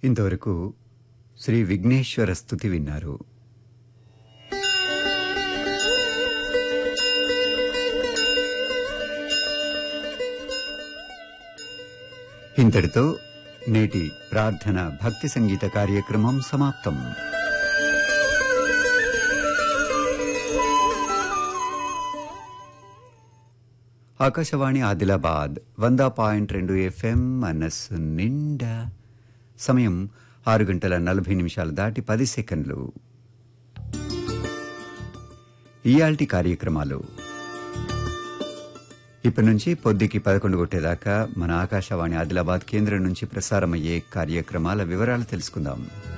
ఇంతవరకు శ్రీ విఘ్నేశ్వర స్థుతి విన్నారు ఇంతటితో నేటి ప్రార్థన భక్తి సంగీత కార్యక్రమం సమాప్తం ఆకాశవాణి ఆదిలాబాద్ వంద పాయింట్ రెండు ఎఫ్ఎం మనస్సు నిండా సమయం ఆరు గంటల నలభై నిమిషాలు దాటి పది సెకండ్లు ఇయాల్టి కార్యక్రమాలు ఇప్పటి నుంచి పొద్దుకి పదకొండు కొట్టేదాకా మన ఆకాశవాణి ఆదిలాబాద్ కేంద్రం నుంచి ప్రసారమయ్యే కార్యక్రమాల వివరాలు తెలుసుకుందాం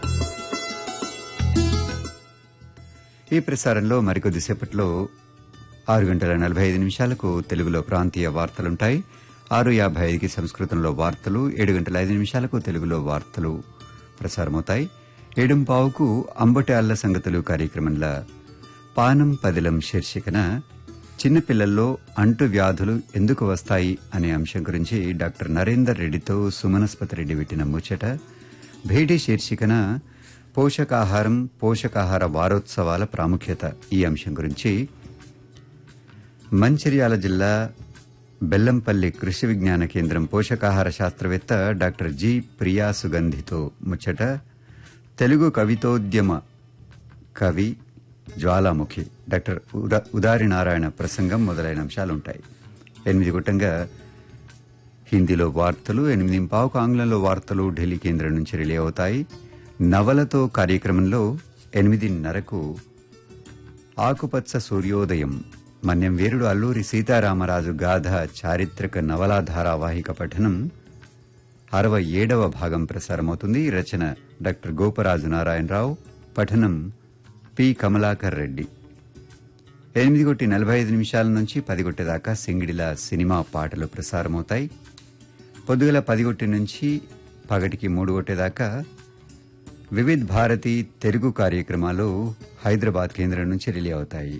ఈ ప్రసారంలో మరికొద్దిసేపట్లో ఆరు గంటల నలభై ఐదు నిమిషాలకు తెలుగులో ప్రాంతీయ వార్తలుంటాయి ఆరు యాభై ఐదుకి సంస్కృతంలో వార్తలు ఏడు గంటల ఐదు నిమిషాలకు తెలుగులో వార్తలు ప్రసారమవుతాయి ఏడుం పావుకు అంబటి అల్ల సంగతులు కార్యక్రమంలో పానం పదిలం శీర్షికన చిన్నపిల్లల్లో అంటు వ్యాధులు ఎందుకు వస్తాయి అనే అంశం గురించి డాక్టర్ నరేందర్ రెడ్డితో సుమనస్పతి రెడ్డి పెట్టిన ముచ్చట భేటీ శీర్షికన పోషకాహారం పోషకాహార వారోత్సవాల ప్రాముఖ్యత ఈ అంశం గురించి మంచిర్యాల జిల్లా బెల్లంపల్లి కృషి విజ్ఞాన కేంద్రం పోషకాహార శాస్త్రవేత్త డాక్టర్ జి ప్రియా సుగంధితో ముచ్చట తెలుగు కవితోద్యమ కవి జ్వాలాముఖి డాక్టర్ ఉద- ఉదారి నారాయణ ప్రసంగం మొదలైన అంశాలుంటాయి ఎనిమిది గుట్టంగా హిందీలో వార్తలు ఎనిమిది పావుకు ఆంగ్లంలో వార్తలు ఢిల్లీ కేంద్రం నుంచి రిలే అవుతాయి నవలతో కార్యక్రమంలో ఎనిమిదిన్నరకు ఆకుపచ్చ సూర్యోదయం మన్యం వీరుడు అల్లూరి సీతారామరాజు గాథ చారిత్రక నవలా ధారావాహిక పఠనం అరవై ఏడవ భాగం ప్రసారమవుతుంది రచన డాక్టర్ గోపరాజు నారాయణరావు పఠనం పి కమలాకర్ రెడ్డి ఎనిమిది కొట్టి నలభై ఐదు నిమిషాల నుంచి పది కొట్టేదాకా సింగిడిల సినిమా పాటలు ప్రసారమవుతాయి పొద్దుగల పది కొట్టి నుంచి పగటికి మూడు కొట్టేదాకా వివిధ్ భారతి తెలుగు కార్యక్రమాలు హైదరాబాద్ కేంద్రం నుంచి రిలే అవుతాయి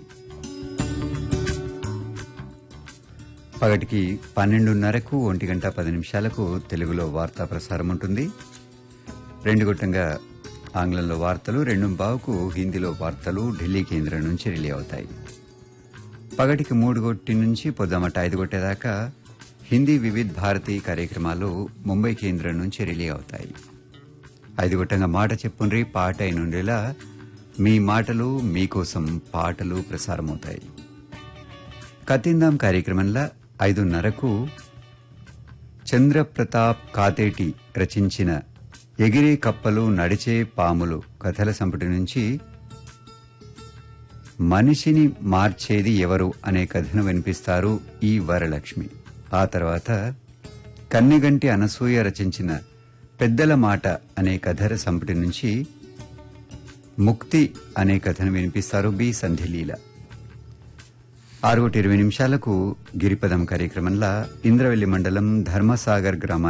పగటికి పన్నెండున్నరకు ఒంటి గంట పది నిమిషాలకు తెలుగులో వార్తా ప్రసారం ఉంటుంది రెండు గుట్టంగా ఆంగ్లంలో వార్తలు రెండు బావుకు హిందీలో వార్తలు ఢిల్లీ కేంద్రం నుంచి రిలే అవుతాయి పగటికి మూడు కొట్టి నుంచి పొద్దుమట ఐదు కొట్టేదాకా హిందీ వివిధ్ భారతి కార్యక్రమాలు ముంబై కేంద్రం నుంచి రిలే అవుతాయి ఐదు గుట్టంగా మాట చెప్పుండ్రి పాట అయినుండేలా మీ మాటలు మీకోసం పాటలు ప్రసారమవుతాయి కతిందాం కార్యక్రమంలో ఐదున్నరకు చంద్రప్రతాప్ కాతేటి రచించిన ఎగిరే కప్పలు నడిచే పాములు కథల సంపుటి నుంచి మనిషిని మార్చేది ఎవరు అనే కథను వినిపిస్తారు ఈ వరలక్ష్మి ఆ తర్వాత కన్నెగంటి అనసూయ రచించిన పెద్దల మాట అనే కథల సంపుటి నుంచి ముక్తి అనే కథను వినిపిస్తారు బి సంధిలీల ఆరు ఒకటి ఇరవై నిమిషాలకు గిరిపదం కార్యక్రమంలో ఇంద్రవెల్లి మండలం ధర్మసాగర్ గ్రామానికి